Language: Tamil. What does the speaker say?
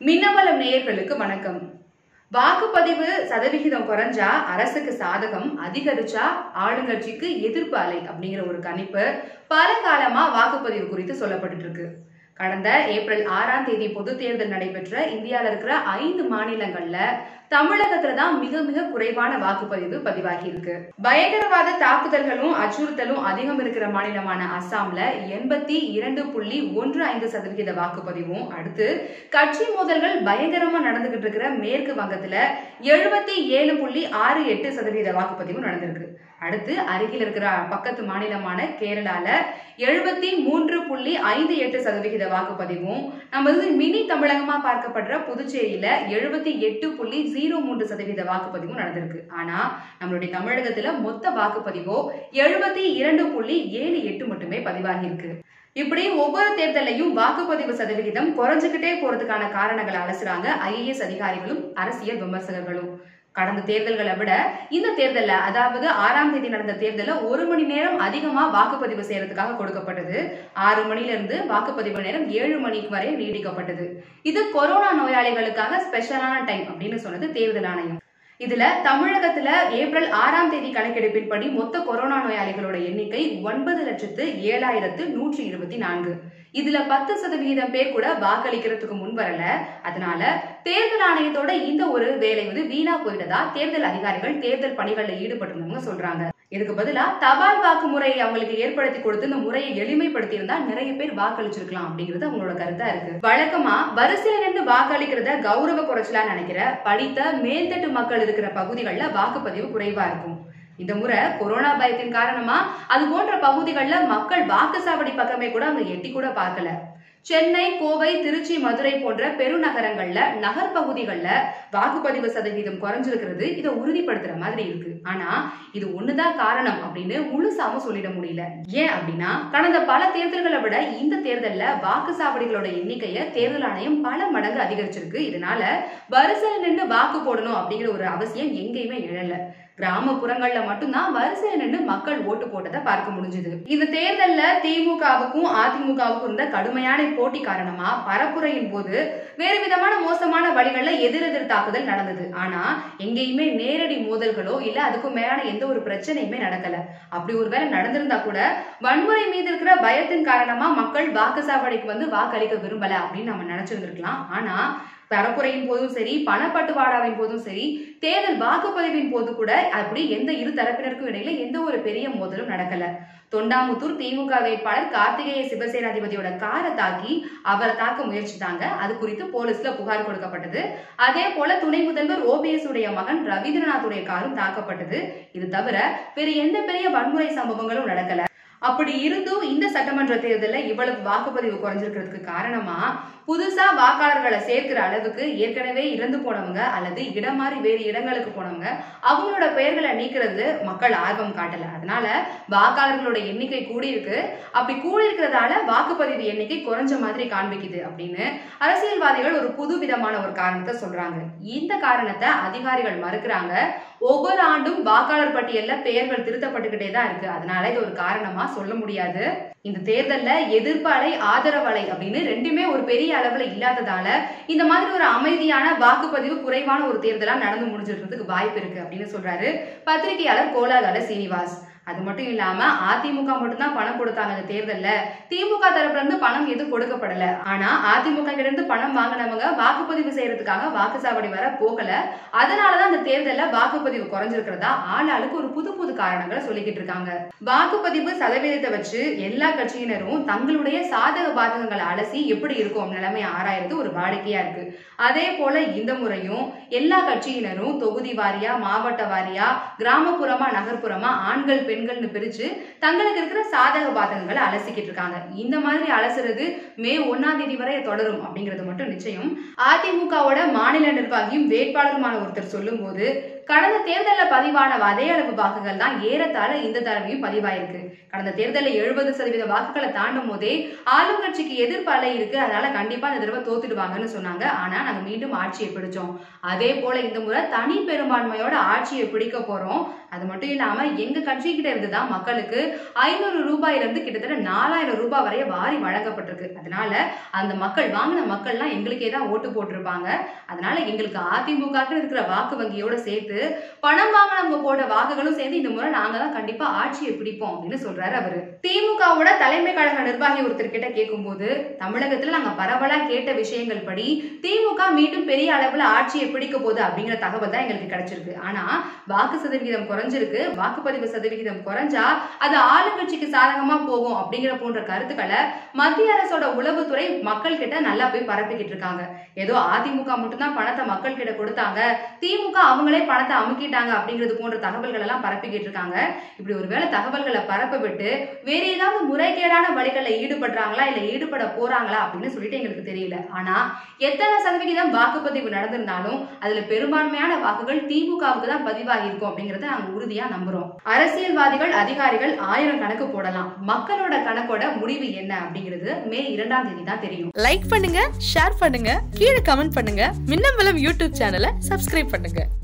மின்னமலம் நேயர்களுக்கு வணக்கம் வாக்குப்பதிவு சதவிகிதம் குறைஞ்சா அரசுக்கு சாதகம் அதிகரிச்சா ஆளுங்கட்சிக்கு எதிர்ப்பு அலை அப்படிங்கிற ஒரு கணிப்பு பல காலமா வாக்குப்பதிவு குறித்து சொல்லப்பட்டு இருக்கு கடந்த ஏப்ரல் ஆறாம் தேதி பொது தேர்தல் நடைபெற்ற இந்தியாவில் இருக்கிற ஐந்து மாநிலங்கள்ல தமிழகத்துல தான் மிக மிக குறைவான வாக்குப்பதிவு பதிவாகி இருக்கு பயங்கரவாத தாக்குதல்களும் அச்சுறுத்தலும் அதிகம் இருக்கிற மாநிலமான அஸ்ஸாம்ல எண்பத்தி இரண்டு புள்ளி ஒன்று ஐந்து சதவிகித வாக்குப்பதிவும் அடுத்து கட்சி மோதல்கள் பயங்கரமா நடந்துகிட்டு இருக்கிற மேற்கு வங்கத்துல எழுபத்தி ஏழு புள்ளி ஆறு எட்டு சதவீத வாக்குப்பதிவும் நடந்திருக்கு அடுத்து அருகில் இருக்கிற பக்கத்து மாநிலமான கேரளால எழுபத்தி மூன்று புள்ளி ஐந்து எட்டு சதவிகித வாக்குப்பதிவும் நமது மினி தமிழகமா பார்க்கப்படுற புதுச்சேரியில எழுபத்தி எட்டு புள்ளி ஜீரோ மூன்று சதவீத வாக்குப்பதிவும் நடந்திருக்கு ஆனா நம்மளுடைய தமிழகத்துல மொத்த வாக்குப்பதிவோ எழுபத்தி இரண்டு புள்ளி ஏழு எட்டு மட்டுமே பதிவாகி இருக்கு இப்படி ஒவ்வொரு தேர்தலையும் வாக்குப்பதிவு சதவிகிதம் குறைஞ்சுக்கிட்டே போறதுக்கான காரணங்களை அலசுறாங்க ஐஏஎஸ் அதிகாரிகளும் அரசியல் விமர்சகர்களும் கடந்த தேர்தல்களை விட இந்த தேர்தல்ல அதாவது ஆறாம் தேதி நடந்த தேர்தல்ல ஒரு மணி நேரம் அதிகமா வாக்குப்பதிவு செய்யறதுக்காக கொடுக்கப்பட்டது ஆறு மணில இருந்து வாக்குப்பதிவு நேரம் ஏழு மணிக்கு வரை நீடிக்கப்பட்டது இது கொரோனா நோயாளிகளுக்காக ஸ்பெஷலான டைம் அப்படின்னு சொன்னது தேர்தல் ஆணையம் இதுல தமிழகத்துல ஏப்ரல் ஆறாம் தேதி கணக்கெடுப்பின்படி மொத்த கொரோனா நோயாளிகளோட எண்ணிக்கை ஒன்பது லட்சத்து ஏழாயிரத்து நூற்றி இருபத்தி நான்கு இதுல பத்து சதவிகிதம் பேர் கூட வாக்களிக்கிறதுக்கு முன் வரல அதனால தேர்தல் ஆணையத்தோட இந்த ஒரு வேலை வந்து வீணா போயிட்டதா தேர்தல் அதிகாரிகள் தேர்தல் பணிகள்ல ஈடுபட்டிருந்தவங்க சொல்றாங்க இதுக்கு பதிலா தபால் வாக்கு முறையை அவங்களுக்கு ஏற்படுத்தி கொடுத்து இந்த முறையை எளிமைப்படுத்தி இருந்தா நிறைய பேர் வாக்களிச்சிருக்கலாம் அப்படிங்கிறது அவங்களோட கருத்தா இருக்கு வழக்கமா வரிசையில நின்று வாக்களிக்கிறத கௌரவ குறைச்சலா நினைக்கிற படித்த மேல்தட்டு மக்கள் இருக்கிற பகுதிகளில் வாக்குப்பதிவு குறைவா இருக்கும் இந்த முறை கொரோனா பயத்தின் காரணமா அது போன்ற பகுதிகளில் மக்கள் வாக்குச்சாவடி பக்கமே கூட அங்க எட்டி கூட பார்க்கல சென்னை கோவை திருச்சி மதுரை போன்ற பெருநகரங்கள்ல நகர் பகுதிகள்ல வாக்குப்பதிவு சதவீதம் குறைஞ்சிருக்கிறது இதை உறுதிப்படுத்துற மாதிரி இருக்கு ஆனா இது ஒண்ணுதான் காரணம் அப்படின்னு முழுசாம சொல்லிட முடியல ஏன் அப்படின்னா கடந்த பல தேர்தல்களை விட இந்த தேர்தல்ல வாக்குச்சாவடிகளோட எண்ணிக்கையை தேர்தல் ஆணையம் பல மடங்கு அதிகரிச்சிருக்கு இதனால வரிசையில் நின்று வாக்கு போடணும் அப்படிங்கிற ஒரு அவசியம் எங்கேயுமே எழல கிராமப்புறங்கள்ல மட்டும்தான் வரிசையில நின்று மக்கள் ஓட்டு போட்டதை பார்க்க முடிஞ்சது இந்த தேர்தல்ல திமுகவுக்கும் அதிமுகவுக்கும் இருந்த கடுமையான போட்டி காரணமா பரப்புரையின் போது வேறு விதமான மோசமான வழிகள்ல எதிரெதிர் தாக்குதல் நடந்தது ஆனா எங்கேயுமே நேரடி மோதல்களோ இல்ல அதுக்கும் மேலான எந்த ஒரு பிரச்சனையுமே நடக்கல அப்படி ஒருவேளை நடந்திருந்தா கூட வன்முறை மீது இருக்கிற பயத்தின் காரணமா மக்கள் வாக்குச்சாவடிக்கு வந்து வாக்களிக்க விரும்பல அப்படின்னு நம்ம நினைச்சிருந்திருக்கலாம் ஆனா பரப்புரையின் போதும் சரி பணப்பட்டுவாடாவின் போதும் சரி தேர்தல் வாக்குப்பதிவின் போது கூட அப்படி எந்த இரு தரப்பினருக்கும் இடையில எந்த ஒரு பெரிய மோதலும் நடக்கல தொண்டாமுத்தூர் திமுக வேட்பாளர் கார்த்திகேய சிவசேனாதிபதியோட காரை தாக்கி அவரை தாக்க முயற்சித்தாங்க அது குறித்து போலீஸ்ல புகார் கொடுக்கப்பட்டது அதே போல துணை முதல்வர் ஓபிஎஸ் உடைய மகன் ரவீந்திரநாத்துடைய காரும் தாக்கப்பட்டது இது தவிர வேறு எந்த பெரிய வன்முறை சம்பவங்களும் நடக்கல அப்படி இருந்தும் இந்த சட்டமன்ற தேர்தலில் இவ்வளவு வாக்குப்பதிவு குறைஞ்சிருக்கிறதுக்கு காரணமா புதுசா வாக்காளர்களை சேர்க்கிற அளவுக்கு ஏற்கனவே இறந்து போனவங்க அல்லது இடம் மாறி வேறு இடங்களுக்கு போனவங்க அவங்களோட பெயர்களை நீக்கிறது மக்கள் ஆர்வம் காட்டல அதனால வாக்காளர்களோட எண்ணிக்கை கூடியிருக்கு அப்படி கூடியிருக்கிறதால வாக்குப்பதிவு எண்ணிக்கை குறைஞ்ச மாதிரி காண்பிக்குது அப்படின்னு அரசியல்வாதிகள் ஒரு புது விதமான ஒரு காரணத்தை சொல்றாங்க இந்த காரணத்தை அதிகாரிகள் மறுக்கிறாங்க ஒவ்வொரு ஆண்டும் வாக்காளர் பட்டியல்ல பெயர்கள் திருத்தப்பட்டுக்கிட்டே தான் இருக்கு அதனால இது ஒரு காரணமா சொல்ல முடியாது இந்த தேர்தல்ல எதிர்ப்பு அலை ஆதரவு அலை அப்படின்னு ரெண்டுமே ஒரு பெரிய அளவுல இல்லாததால இந்த மாதிரி ஒரு அமைதியான வாக்குப்பதிவு குறைவான ஒரு தேர்தலா நடந்து முடிஞ்சிருக்கிறதுக்கு வாய்ப்பு இருக்கு அப்படின்னு சொல்றாரு பத்திரிகையாளர் கோலாகல சீனிவாஸ் அது மட்டும் இல்லாம அதிமுக மட்டும்தான் பணம் கொடுத்தாங்க இந்த தேர்தல்ல திமுக தரப்புல இருந்து பணம் எதுவும் கொடுக்கப்படல ஆனா அதிமுக கிட்ட இருந்து பணம் வாங்கினவங்க வாக்குப்பதிவு செய்யறதுக்காக வாக்குச்சாவடி வர போகல அதனாலதான் இந்த தேர்தல்ல வாக்குப்பதிவு குறைஞ்சிருக்கிறதா ஆள் ஆளுக்கு ஒரு புது புது காரணங்களை சொல்லிக்கிட்டு இருக்காங்க வாக்குப்பதிவு சதவீதத்தை வச்சு எல்லா கட்சியினரும் தங்களுடைய சாதக பாதகங்களை அலசி எப்படி இருக்கும் நிலைமை ஆராயறது ஒரு வாடிக்கையா இருக்கு அதே போல இந்த முறையும் எல்லா கட்சியினரும் தொகுதி வாரியா மாவட்ட வாரியா கிராமப்புறமா நகர்ப்புறமா ஆண்கள் பெண்கள்னு பிரிச்சு தங்களுக்கு இருக்கிற சாதக பாதகங்களை அலசிக்கிட்டு இருக்காங்க இந்த மாதிரி அலசுறது மே ஒன்னாம் தேதி வரை தொடரும் அப்படிங்கிறது மட்டும் நிச்சயம் அதிமுகவோட மாநில நிர்வாகியும் வேட்பாளருமான ஒருத்தர் சொல்லும் போது கடந்த தேர்தலில் பதிவான அதே அளவு வாக்குகள் தான் ஏறத்தாழ இந்த தடவையும் பதிவாயிருக்கு கடந்த தேர்தலில் எழுபது சதவீத வாக்குகளை தாண்டும் போதே ஆளுங்கட்சிக்கு எதிர்ப்பு அலை இருக்கு அதனால கண்டிப்பா இந்த தடவை தோத்துடுவாங்கன்னு சொன்னாங்க ஆனா நாங்க மீண்டும் ஆட்சியை பிடிச்சோம் அதே போல இந்த முறை தனி பெரும்பான்மையோட ஆட்சியை பிடிக்க போறோம் அது மட்டும் இல்லாம எங்க கட்சி கிட்ட இருந்து தான் மக்களுக்கு ஐநூறு ரூபாயில இருந்து கிட்டத்தட்ட நாலாயிரம் ரூபாய் வரைய வாரி வழங்கப்பட்டிருக்கு அதனால அந்த மக்கள் வாங்கின மக்கள்லாம் எங்களுக்கே தான் ஓட்டு போட்டிருப்பாங்க அதனால எங்களுக்கு அதிமுக இருக்கிற வாக்கு வங்கியோட சேர்த்து பணம் வாங்கினவங்க போட்ட வாக்குகளும் சேர்ந்து இந்த முறை நாங்க தான் கண்டிப்பா ஆட்சியை பிடிப்போம் அப்படின்னு சொல்றாரு அவரு திமுகவோட தலைமை கழக நிர்வாகி ஒருத்தர் கிட்ட கேட்கும்போது தமிழகத்துல நாங்க பரவலா கேட்ட விஷயங்கள் படி திமுக மீண்டும் பெரிய அளவுல ஆட்சியை பிடிக்க போகுது அப்படிங்கிற தகவல் தான் எங்களுக்கு கிடைச்சிருக்கு ஆனா வாக்கு சதவிகிதம் குறைஞ்சிருக்கு வாக்குப்பதிவு சதவிகிதம் குறைஞ்சா அது ஆளுங்கட்சிக்கு சாதகமா போகும் அப்படிங்கிற போன்ற கருத்துக்களை மத்திய அரசோட உளவுத்துறை மக்கள் கிட்ட நல்லா போய் பரப்பிக்கிட்டு இருக்காங்க ஏதோ அதிமுக மட்டும்தான் பணத்தை மக்கள் கிட்ட கொடுத்தாங்க திமுக அவங்களே பணத்தை அமுக்கிட்டாங்க அப்படிங்கிறது போன்ற தகவல்கள் எல்லாம் பரப்பிக்கிட்டு இருக்காங்க இப்படி ஒருவேளை தகவல்களை பரப்ப விட்டு வேற ஏதாவது முறைகேடான வழிகளில் ஈடுபடுறாங்களா இல்ல ஈடுபட போறாங்களா அப்படின்னு சொல்லிட்டு எங்களுக்கு தெரியல ஆனா எத்தனை சதவிகிதம் வாக்குப்பதிவு நடந்திருந்தாலும் அதுல பெரும்பான்மையான வாக்குகள் திமுகவுக்கு தான் பதிவாகி இருக்கும் அப்படிங்கறத நாங்க உறுதியா நம்புறோம் அரசியல்வாதிகள் அதிகாரிகள் ஆயிரம் கணக்கு போடலாம் மக்களோட கணக்கோட முடிவு என்ன அப்படிங்கிறது மே இரண்டாம் தேதி தான் தெரியும் லைக் பண்ணுங்க ஷேர் பண்ணுங்க கீழே கமெண்ட் பண்ணுங்க மின்னம்பலம் யூடியூப் சேனலை சப்ஸ்கிரைப் பண்ணுங்க